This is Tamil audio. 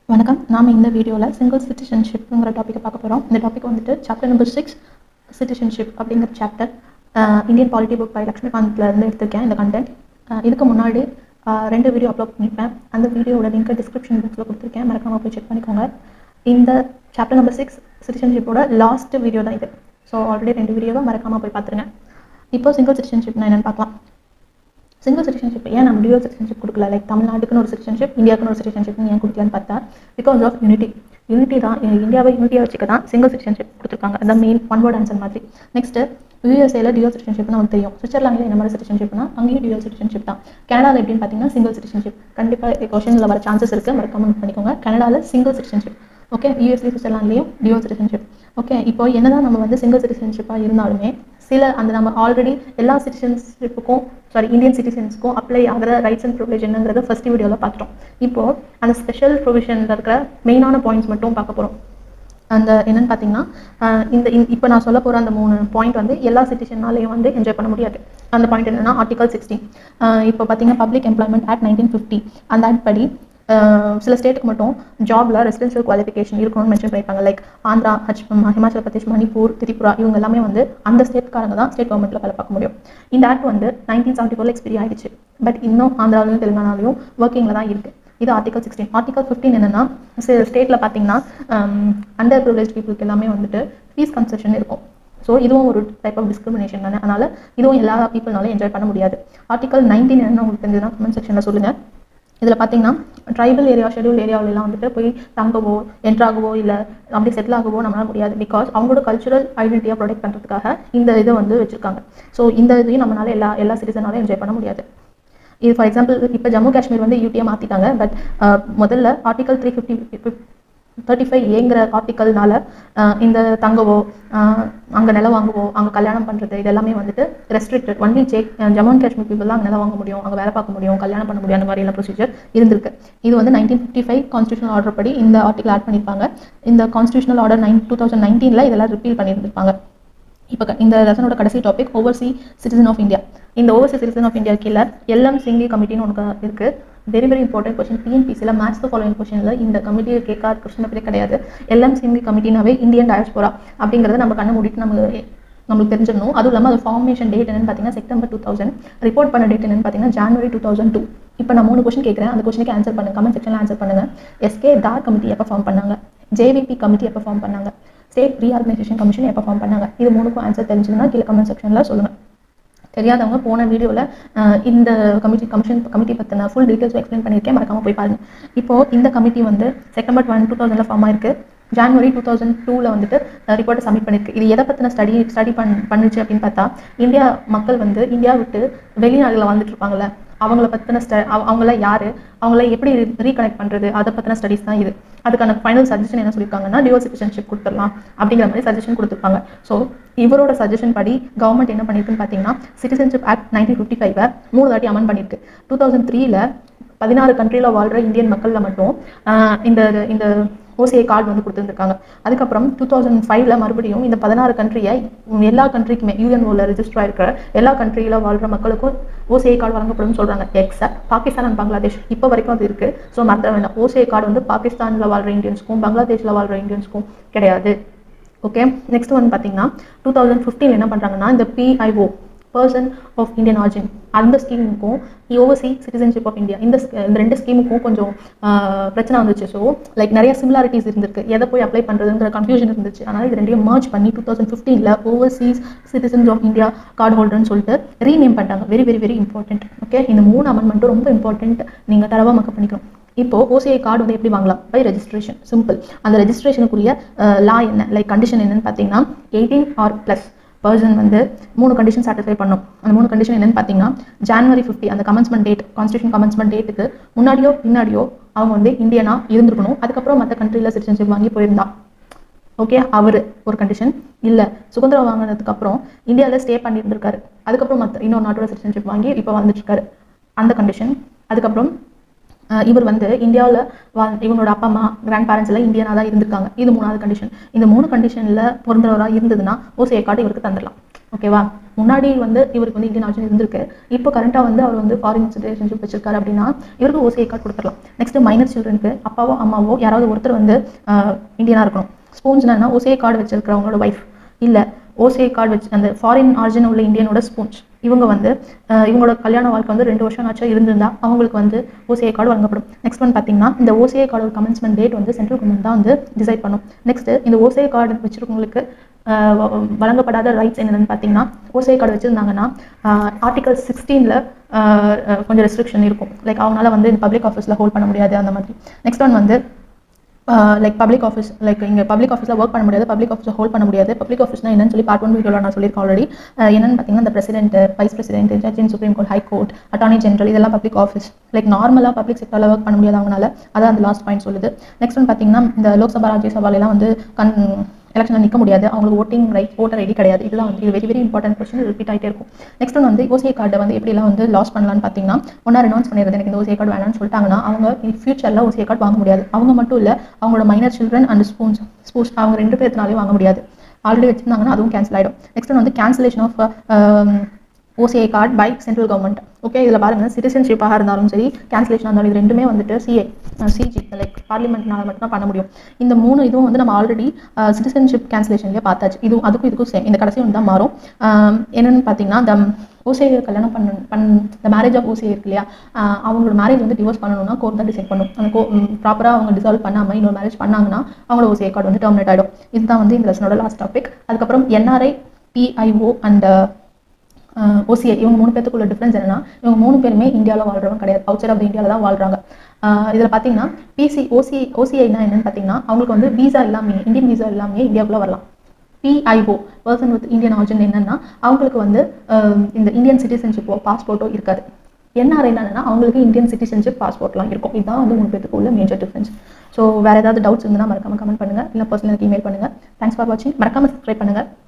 வணக்கம் நாம் இந்த வீடியோவில் சிங்கிள் சிட்டிசன்ஷிப்ங்கிற டாப்பிக்கை பார்க்க போகிறோம் இந்த டாபிக் வந்துட்டு சாப்டர் நம்பர் சிக்ஸ் சிட்டிசன்ஷிப் அப்படிங்கிற chapter Indian polity book by லக்ஷ்மிகாந்த்ல இருந்து எடுத்திருக்கேன் இந்த கண்டென்ட் இதுக்கு முன்னாடி ஆஹ், ரெண்டு வீடியோ அப்லோட் பண்ணியிருப்பேன் அந்த வீடியோவோட லிங்க் டிஸ்கிரிப்ஷன் பாக்ஸில் கொடுத்துருக்கேன் மறக்காம போய் செக் பண்ணிக்கோங்க இந்த சாப்டர் நம்பர் சிக்ஸ் சிட்டிசன்ஷிப்போட லாஸ்ட் வீடியோ தான் இது ஸோ ஆல்ரெடி ரெண்டு வீடியோவை மறக்காம போய் பார்த்துருங்க இப்போ சிங்கிள் சிட்டிசன்ஷிப்னா என்னென்னு பார்க்கலாம் சிங்கிள் சிட்டிசன்ஷிப் ஏன் நம்ம டியூல் சிட்டிசன்ஷிப் கொடுக்கல லைக் தமிழ்நாட்டுக்குன்னு ஒரு சிட்டிசன்ஷிப் இந்தியாவுக்குன்னு ஒரு சிட்டிசன்ஷிப் ஏன் கொடுக்கலன்னு பார்த்தா பிகாஸ் ஆஃப் யூனிட்டி யூனிட்டி தான் இ- இந்தியாவை யூனிட்டியாக வச்சுக்க தான் சிங்கிள் சிட்டிசன்ஷிப் கொடுத்துருக்காங்க அதான் மெயின் ஒன் வேர்ட் ஆன்சர் மாதிரி நெக்ஸ்ட் யூஎஸ்ஏல டியூல் சிட்டிசன்ஷிப் நமக்கு தெரியும் சுவிட்சர்லாண்டில் என்ன மாதிரி சிட்டிசன்ஷிப்னா அங்கேயும் டியூல் சிட்டிசன்ஷிப் தான் கனடாவில் எப்படின்னு பார்த்தீங்கன்னா சிங்கிள் சிட்டிசன்ஷிப் கண்டிப்பாக கொஷனில் வர சான்சஸ் இருக்குது மறக்காம note பண்ணிக்கோங்க கனடாவில் சிங்கிள் சிட்டிசன்ஷிப் ஓகே யூஎஸ்ஏ சுவிட்சர்லாண்ட்லேயும் டியூல் சிட்டிசன்ஷிப் ஓகே இப்போ என்னதான் நம்ம வந்து சிங்கிள் சிட்டிசன்ஷிப்பாக இருந்தாலுமே சில அந்த நம்ம ஆல்ரெடி எல்லா சிட்டிசன்ஷிப்புக்கும் சாரி இந்தியன் சிட்டிசன்ஸ்க்கும் அப்ளை ஆகிற ரைட்ஸ் அண்ட் ப்ரொவிஷன் என்னங்கிறத ஃபர்ஸ்ட் வீடியோவில் பார்த்துட்டோம் இப்போ அந்த ஸ்பெஷல் ப்ரொவிஷனில் இருக்கிற மெயினான பாயிண்ட்ஸ் மட்டும் பார்க்க போகிறோம் அந்த என்னன்னு பார்த்தீங்கன்னா ஆஹ் இந்த இப்போ நான் சொல்ல போகிற அந்த மூணு பாயிண்ட் வந்து எல்லா சிட்டிசன்னாலையும் வந்து என்ஜாய் பண்ண முடியாது அந்த பாயிண்ட் என்னன்னா ஆர்டிகல் சிக்ஸ்டீன் இப்போ பார்த்தீங்கன்னா public employment act nineteen fifty அந்த ஆக்ட் படி ஆஹ் சில ஸ்டேட்டுக்கு மட்டும் ஜாப்ல ரெசிடென்ஷியல் குவாலிஃபிகேஷன் இருக்கணும்னு மென்ஷன் பண்ணியிருப்பாங்க லைக் ஆந்திரா ஹச் ஹிமாச்சல் பிரதேஷ் மணிப்பூர் திரிபுரா இவங்க எல்லாமே வந்து அந்த ஸ்டேட்காரங்க தான் ஸ்டேட் கவர்மெண்ட்ல வேலை பார்க்க முடியும் இந்த ஆக்ட் வந்து நைன்டீன் செவன்ட்டி ஃபோர்ல எக்ஸ்பீரி ஆயிடுச்சு பட் இன்னும் ஆந்திராவிலையும் தெலுங்கானாலையும் ஒர்க்கிங்கில் தான் இருக்கு இது ஆர்டிகல் சிக்ஸ்டீன் ஆர்டிகல் ஃபிஃப்டீன் என்னன்னா ஸ்டேட்டில் பார்த்தீங்கன்னா அண்டர் ப்ரிவிலேஜ் பீப்புளுக்கு எல்லாமே வந்துட்டு ஃபீஸ் கன்செஷன் இருக்கும் ஸோ இதுவும் ஒரு டைப் ஆஃப் டிஸ்கிரிமினேஷன் தானே அதனால இதுவும் எல்லா பீப்புள்னாலும் என்ஜாய் பண்ண முடியாது ஆர்டிகல் நைன்டீன் என்ன உங்களுக்கு தெரிஞ்சதுன்னா கமெண்ட் செக்ஷனில் சொல்லுங்கள் இதில் பார்த்தீங்கன்னா ட்ரைபல் ஏரியா ஷெடியூல் ஏரியாவிலலாம் வந்துட்டு போய் தங்கவோ என்ட்ராகவோ இல்லை அப்படி செட்டில் ஆகவோ நம்மளால முடியாது பிகாஸ் அவங்களோட கல்ச்சுரல் ஐடென்டிட்டியை ப்ரொடெக்ட் பண்ணுறதுக்காக இந்த இதை வந்து வச்சுருக்காங்க ஸோ இந்த இதையும் நம்மளால எல்லா எல்லா சிட்டிசனாலும் என்ஜாய் பண்ண முடியாது இது ஃபார் எக்ஸாம்பிள் இப்போ ஜம்மு காஷ்மீர் வந்து யூடியை மாற்றிட்டாங்க பட் முதல்ல article three fifty thirty five ஏங்கிற ஆர்டிக்கல்னால இந்த தங்கவோ அங்கே நிலம் வாங்குவோ அங்கே கல்யாணம் பண்ணுறது இது எல்லாமே வந்துட்டு ரெஸ்ட்ரிக்டட் ஒன்லி ஜே ஜம்மு அண்ட் காஷ்மீர் பீப்புள் தான் அங்கே நிலம் வாங்க முடியும் அங்கே வேலை பார்க்க முடியும் கல்யாணம் பண்ண முடியும் அந்த மாதிரி எல்லாம் ப்ரொசீஜர் இருந்திருக்கு இது வந்து nineteen fifty five constitutional order படி இந்த ஆர்டிகல் ஆட் பண்ணியிருப்பாங்க இந்த constitutional order nine two thousand நைன்டீனில் இதெல்லாம் ரிப்பீல் பண்ணியிருந்திருப்பாங்க இப்போ இந்த லெசனோட கடைசி topic overseas citizen of India இந்த ஓவர்சி சிட்டிசன் ஆஃப் இந்தியா கீழே எல்எம் சிங்கி கமிட்டின்னு ஒன்று இருக்கு வெரி வெரி இம்பார்ட்டன்ட் கொஸ்டின் டிஎன்பிசியில் மேட்ச் த ஃபாலோயிங் கொஸ்டினில் இந்த கமிட்டியை கேட்காத கொஸ்டின் பேரே கிடையாது எல்எம் சிங்கி கமிட்டினாவே இந்தியன் டயஸ்போரா அப்படிங்கிறத நம்ம கண்ணை மூடிட்டு நம்ம நம்மளுக்கு தெரிஞ்சிடணும் அதுவும் இல்லாமல் அது ஃபார்மேஷன் டேட் என்னன்னு பார்த்தீங்கன்னா செப்டம்பர் டூ தௌசண்ட் ரிப்போர்ட் பண்ண டேட் என்னன்னு பார்த்தீங்கன்னா ஜான்வரி டூ தௌசண்ட் டூ இப்போ நான் மூணு கொஸ்டின் கேட்குறேன் அந்த கொஸ்டினுக்கு ஆன்சர் பண்ணுங்க கமெண்ட் செக்ஷனில் ஆன்சர் பண்ணுங்க எஸ்கே தார் கமிட்டி எப்போ ஃபார்ம் பண்ணாங்க ஜேவிபி கமிட்டி எப்போ ஃபார்ம் பண்ணாங்க ஸ்டேட் ரீஆர்கனைசேஷன் கமிஷன் எப்போ ஃபார்ம் பண்ணாங்க இது மூணுக்கும் ஆன்சர் தெரிஞ்சதுன்னா கீழே கமெண்ட் செக்ஷனில் சொல்லுங்கள் தெரியாதவங்க போன வீடியோவில் இந்த கமிட்டி கமிஷன் கமிட்டி பற்றின ஃபுல் டீட்டெயில்ஸ் எக்ஸ்பிளைன் பண்ணியிருக்கேன் மறக்காம போய் பாருங்க இப்போ இந்த கமிட்டி வந்து செப்டம்பர் டுவென் டூ தௌசண்டில் ஃபார்ம் ஆயிருக்கு ஜான்வரி டூ தௌசண்ட் டூவில் வந்துட்டு ரிப்போர்ட்டை சப்மிட் பண்ணியிருக்கு இது எதை பற்றின ஸ்டடி ஸ்டடி பண் பண்ணுச்சு அப்படின்னு பார்த்தா இந்தியா மக்கள் வந்து இந்தியா விட்டு வெளிநாடுகளில் வந்துட்டு இருப்பாங்கல்ல அவங்கள பற்றின ஸ்ட அவங்களாம் யார் அவங்கள எப்படி ரீகனெக்ட் பண்ணுறது அதை பற்றின ஸ்டடிஸ் தான் இது அதுக்கான ஃபைனல் சஜஷன் என்ன சொல்லியிருக்காங்கன்னா டிவோ சிட்டிசன்ஷிப் கொடுத்துடலாம் அப்படிங்கிற மாதிரி சஜஷன் கொடுத்துருப்பாங்க ஸோ இவரோட சஜஷன் படி கவர்மெண்ட் என்ன பண்ணியிருக்குன்னு பார்த்தீங்கன்னா சிட்டிசன்ஷிப் ஆக்ட் நைன்டீன் ஃபிஃப்டி ஃபைவை மூணு தாட்டி அமன் பண்ணியிருக்கு டூ தௌசண்ட் த்ரீல பதினாறு கண்ட்ரியில் வாழ்கிற இந்தியன் மக்களில் மட்டும் ஆஹ் இந்த இந்த ஓசிஐ கார்டு வந்து கொடுத்துருந்துருக்காங்க அதுக்கப்புறம் டூ தௌசண்ட் ஃபைவ்ல மறுபடியும் இந்த பதினாறு கண்ட்ரியை எல்லா கண்ட்ரிக்குமே யூஎன்ஓவில் ரெஜிஸ்டர் ஆயிருக்கிற எல்லா கண்ட்ரியில் வாழ்கிற மக்களுக்கும் ஓசிஐ கார்டு வழங்கப்படும்னு சொல்கிறாங்க எக்ஸப்ட் பாகிஸ்தான் அண்ட் பங்களாதேஷ் இப்போ வரைக்கும் அது இருக்குது ஸோ மற்ற வேண்டாம் ஓசிஐ கார்டு வந்து பாகிஸ்தானில் வாழ்கிற இந்தியன்ஸ்க்கும் பங்களாதேஷில் வாழ்கிற இந்தியன்ஸ்க்கும் கிடையாது ஓகே நெக்ஸ்ட் வந்து பார்த்தீங்கன்னா டூ தௌசண்ட் ஃபிஃப்டீன் என்ன பண்ணுறாங்கன்னா இந்த PIO person of Indian origin அந்த ஸ்கீமுக்கும் ஓவர்சி சிட்டிசன்ஷிப் ஆஃப் இந்தியா இந்த sch- இந்த ரெண்டு ஸ்கீமுக்கும் கொஞ்சம் ஆஹ், பிரச்சனை வந்துச்சு ஸோ லைக் நிறைய சிமிலாரிட்டிஸ் இருந்திருக்கு எதை போய் அப்ளை பண்ணுறதுங்கிற கன்ஃபியூஷன் இருந்துச்சு அதனால் இது ரெண்டையும் மர்ஜ் பண்ணி டூ தௌசண்ட் ஃபிஃப்டீனில் overseas citizens of India card ஹோல்டர்னு சொல்லிட்டு ரீநேம் பண்ணிட்டாங்க very very very important okay இந்த மூணு அமெண்ட்மெண்ட்டும் ரொம்ப இம்பார்ட்டன்ட் நீங்கள் தரவாக மக்கப் பண்ணிக்கணும் இப்போ ஓசிஐ கார்டு வந்து எப்படி வாங்கலாம் பை ரெஜிஸ்ட்ரேஷன் சிம்பிள் அந்த ரெஜிஸ்ட்ரேஷனுக்குரிய லா என்ன லைக் கண்டிஷன் என்னன்னு பார்த்தீங்கன்னா எயிட்டீன் ஆர் ப்ளஸ் பர்சன் வந்து மூணு கண்டிஷன் சாட்டிஸ்ஃபை பண்ணும் அந்த மூணு கண்டிஷன் என்னன்னு பார்த்தீங்கன்னா ஜான்வரி ஃபிஃப்டி அந்த கமென்ஸ்மெண்ட் டேட் கான்ஸ்டியூஷன் கமென்ஸ்மெண்ட் டேட்டுக்கு முன்னாடியோ பின்னாடியோ அவங்க வந்து இந்தியனா இருந்திருக்கணும் அதுக்கப்புறம் மற்ற கண்ட்ரியில் சிட்டிசன்ஷிப் வாங்கி போயிருந்தா ஓகே அவர் ஒரு கண்டிஷன் இல்லை சுதந்திரம் வாங்கினதுக்கு அப்புறம் இந்தியாவில் ஸ்டே பண்ணியிருந்திருக்காரு அதுக்கப்புறம் மற்ற இன்னொரு நாட்டோட சிட்டிசன்ஷிப் வாங்கி இப்போ வந்துட்டு இருக்காரு அந்த கண்டிஷன் அதுக்கப்புறம் அஹ் இவர் வந்து இந்தியாவில் வாழ் இவங்களோட அப்பா அம்மா கிராண்ட் பேரண்ட்ஸ் எல்லாம் இந்தியனாக தான் இருந்திருக்காங்க இது மூணாவது கண்டிஷன் இந்த மூணு கண்டிஷனில் பிறந்தவராக இருந்ததுன்னா ஓசிஐ கார்டு இவருக்கு தந்துடலாம் ஓகேவா முன்னாடி வந்து இவருக்கு வந்து இந்தியன் ஆர்ஜின் இருந்திருக்கு இப்போ கரண்ட்டாக வந்து அவர் வந்து ஃபாரின் சிட்டிசன்ஷிப் வச்சிருக்காரு அப்படின்னா இவருக்கு ஓசிஐ கார்டு கொடுத்துடலாம் நெக்ஸ்ட் மைனர் சில்ட்ரனுக்கு அப்பாவோ அம்மாவோ யாராவது ஒருத்தர் வந்து இந்தியனாக இருக்கணும் ஸ்பூன்ஸ்னா என்ன ஓசிஐ கார்டு வச்சிருக்கிறவங்களோட ஒய்ஃப் இல்லை ஓசிஐ கார்டு வச்சு அந்த ஃபாரின் ஆர்ஜின் உள்ள இந்தியனோட ஸ்பூன்ஸ் இவங்க வந்து அஹ், இவங்களோட கல்யாண வாழ்க்கை வந்து ரெண்டு வருஷம் ஆச்சும் இருந்திருந்தா அவங்களுக்கு வந்து ஓசிஐ கார்டு வழங்கப்படும் நெக்ஸ்ட் ஒன் பார்த்தீங்கன்னா இந்த ஓசிஐ கார்டோட கமென்ஸ்மெண்ட் டேட் வந்து சென்ட்ரல் கவர்மெண்ட் தான் வந்து டிசைட் பண்ணும் நெக்ஸ்ட் இந்த ஓசிஐ கார்டு வச்சிருக்கவங்களுக்கு அஹ், வ- வழங்கப்படாத ரைட்ஸ் என்னென்னு பார்த்தீங்கன்னா ஓசிஐ கார்டு வச்சுருந்தாங்கன்னா ஆர்டிகல் சிக்ஸ்டீனில் கொஞ்சம் ரெஸ்ட்ரிக்ஷன் இருக்கும் லைக் அவங்களால வந்து பப்ளிக் ஆஃபீஸில் ஹோல்ட் பண்ண முடியாது அந்த மாதிரி நெக்ஸ்ட் ஒன் வந்து லைக் பப்ளிக் ஆஃபீஸ் லைக் இங்கே பப்ளிக் ஆஃபீஸில் ஒர்க் பண்ண முடியாது பப்ளிக் ஆஃபீஸில் ஹோல்ட் பண்ண முடியாது பப்ளிக் ஆஃபீஸ்னா என்னன்னு சொல்லி பார்ட் ஒன் வீடியோவில் நான் சொல்லியிருக்கேன் ஆல்ரெடி என்னன்னு பார்த்தீங்கன்னா இந்த president vice president judge in supreme court high court attorney general இதெல்லாம் பப்ளிக் ஆஃபீஸ் லைக் நார்மலாக பப்ளிக் செக்டரில் ஒர்க் பண்ண முடியாது அவங்களால அதான் அந்த லாஸ்ட் பாயிண்ட் சொல்லுது நெக்ஸ்ட் ஒன் பார்த்தீங்கன்னா இந்த லோக்சபா ராஜ்யசபாலெல்லாம் வந்து கண் எலெக்ஷனில் நிற்க முடியாது அவங்களுக்கு ஓட்டிங் ரைட் ஓட்டர் ஐடி கிடையாது இதெல்லாம் வந்து இது very very important question repeat ஆகிட்டே இருக்கும் நெக்ஸ்ட் ஒன் வந்து ஓசிஐ கார்டை வந்து எப்படிலாம் வந்து லாஸ் பண்ணலாம்னு பார்த்தீங்கன்னா ஒன்றா ரெனவுன்ஸ் பண்ணிடுறது எனக்கு இந்த ஓசிஐ கார்டு வேணாம்னு சொல்லிட்டாங்கன்னா அவங்க ஃபியூச்சரில் ஓசிஐ கார்டு வாங்க முடியாது அவங்க மட்டும் இல்லை அவங்களோட minor children and spouse spouse அவங்க ரெண்டு பேர்த்தினாலையும் வாங்க முடியாது ஆல்ரெடி வச்சிருந்தாங்கன்னா அதுவும் கேன்சல் ஆகிடும் நெக்ஸ்ட் ஒன் வந்து cancellation of OCI card by central government okay இதில் பாருங்கள் சிட்டிசன்ஷிப்பாக இருந்தாலும் சரி கேன்சலேஷனாக இருந்தாலும் இது ரெண்டுமே வந்துட்டு சிஏ சிஜி லைக் பார்லிமெண்ட்னால மட்டும் தான் பண்ண முடியும் இந்த மூணு இதுவும் வந்து நம்ம ஆல்ரெடி சிட்டிசன்ஷிப் கேன்சலேஷன்லேயே பார்த்தாச்சு இதுவும் அதுக்கும் இதுக்கும் சேம் இந்த கடைசி ஒன்று தான் மாறும் ஆஹ் என்னன்னு பார்த்தீங்கன்னா இந்த ஓசிஐ கல்யாணம் பண்ண பண் இந்த மேரேஜ் ஆஃப் ஓசிஐ இருக்கு இல்லையா ஆஹ் அவங்களோட மேரேஜ் வந்து டிவோர்ஸ் பண்ணணும்னா கோர்ட் தான் டிசைட் பண்ணும் அந்த கோ ப்ராப்பராக அவங்க டிசால்வ் பண்ணாமல் இன்னொரு மேரேஜ் பண்ணாங்கன்னா அவங்களோட ஓசிஐ கார்டு வந்து டெர்மினேட் ஆகிடும் இதுதான் வந்து இந்த லெசனோட லாஸ்ட் டாபிக் அதுக்கப்புறம் என்ஆர்ஐ பிஐஓ அண்ட் ஓசிஐ இவங்க மூணு பேத்துக்குள்ள டிஃப்ரென்ஸ் என்னன்னா இவங்க மூணு பேருமே இந்தியாவில் வாழ்றவங்க கிடையாது அவுட் சைட் ஆஃப் இந்தியாவில் தான் வாழ்றாங்க இதில் பார்த்தீங்கன்னா பிசி ஓசி ஓசிஐனா என்னன்னு பார்த்தீங்கன்னா அவங்களுக்கு வந்து வீசா இல்லாமல் இந்தியன் வீசா இல்லாமல் இந்தியாவுக்குள்ள வரலாம் PIO person with Indian origin என்னன்னா அவங்களுக்கு வந்து ஆஹ் இந்த இந்தியன் சிட்டிசன்ஷிப்போ பாஸ்போர்ட்டோ இருக்காது என்ஆர்ஐ என்னன்னா அவங்களுக்கு இந்தியன் சிட்டிசன்ஷிப் பாஸ்போர்ட்லாம் இருக்கும் இதுதான் வந்து மூணு பேத்துக்கு உள்ள மேஜர் டிஃப்ரென்ஸ் ஸோ வேறு ஏதாவது டவுட்ஸ் இருந்ததுன்னா மறக்காம கமெண்ட் பண்ணுங்கள் இல்லை பர்சனலுக்கு இமெயில் பண்ணுங்கள் தேங்க்ஸ் ஃபார் வாட்சிங் மறக்காம சப்ஸ்கிரைப் பண்ணுங்கள்